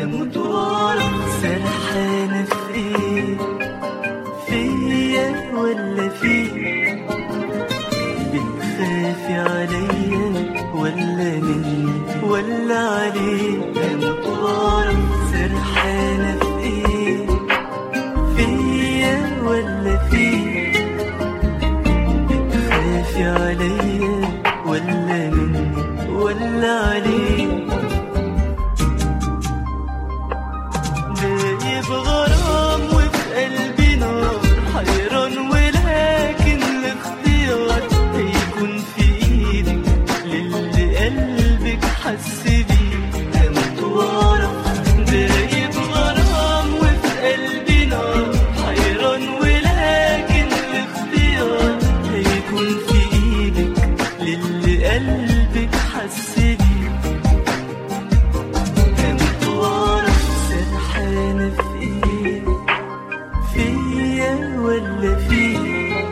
هموت واعرف سرحانة في ايه فيا ولا فيك بتخافي عليا ولا مني ولا عليك هموت واعرف سرحانة في ايه فيا ولا فيك بتخافي عليا ولا مني ولا عليك دايب غرام وفي قلبي نار حيران ولكن الاختيار هيكون في ايدك للي قلبك حس بيه هموت واعرف دايب غرام وفي قلبي نار حيران ولكن الاختيار هيكون في ايدك للي قلبك حس بيه هموت واعرف سرحانة في ايه فيا ولا فيك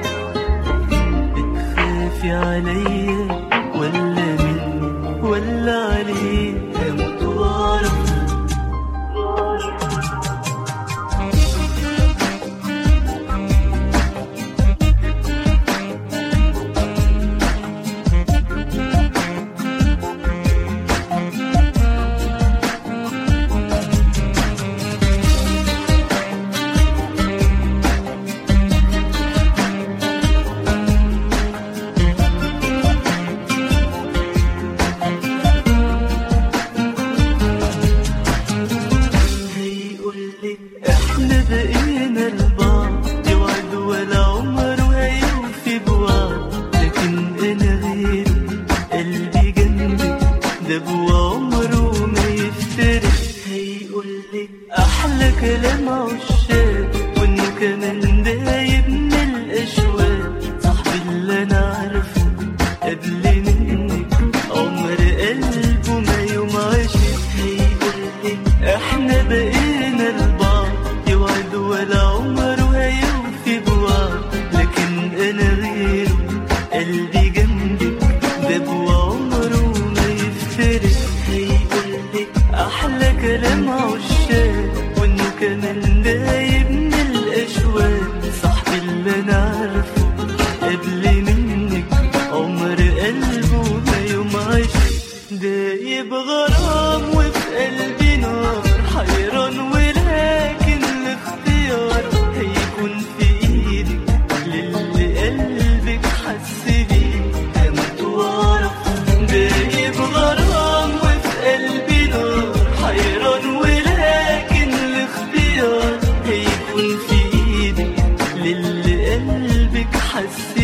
بتخافي عليا ولا مني ولا عليك هموت واعرف هيقولك احنا بقينا لبعض يوعد ولا عمره هيوفي بوعد لكن انا غيري قلبي جنبك ده بعمره ما يفترق هيقولك احلى كلام عشاق وانه كمان دايب من الاشواق صاحبي اللي انا عارفه قبل منك عمر قلبه ما يوم عاشق هيقولك احنا بقينا لبعض يوعد ولا عمره هيوفي بوعد لكن انا غيره قلبي جنبك ده بعمره ما يفترق هيقولك احلى كلام عشاق وانه كمان دايب من الاشواق صاحبي اللي انا عارفه قبل منك عمر قلبه ما يوم عاشق دايب غرام وفي قلبي نار حيران ولكن الاختيار هيكون في ايدك للي قلبك حس بيه هموت واعرف دايب غرام وفي قلبي نار حيران ولكن الاختيار هيكون في ايدك للي قلبك حس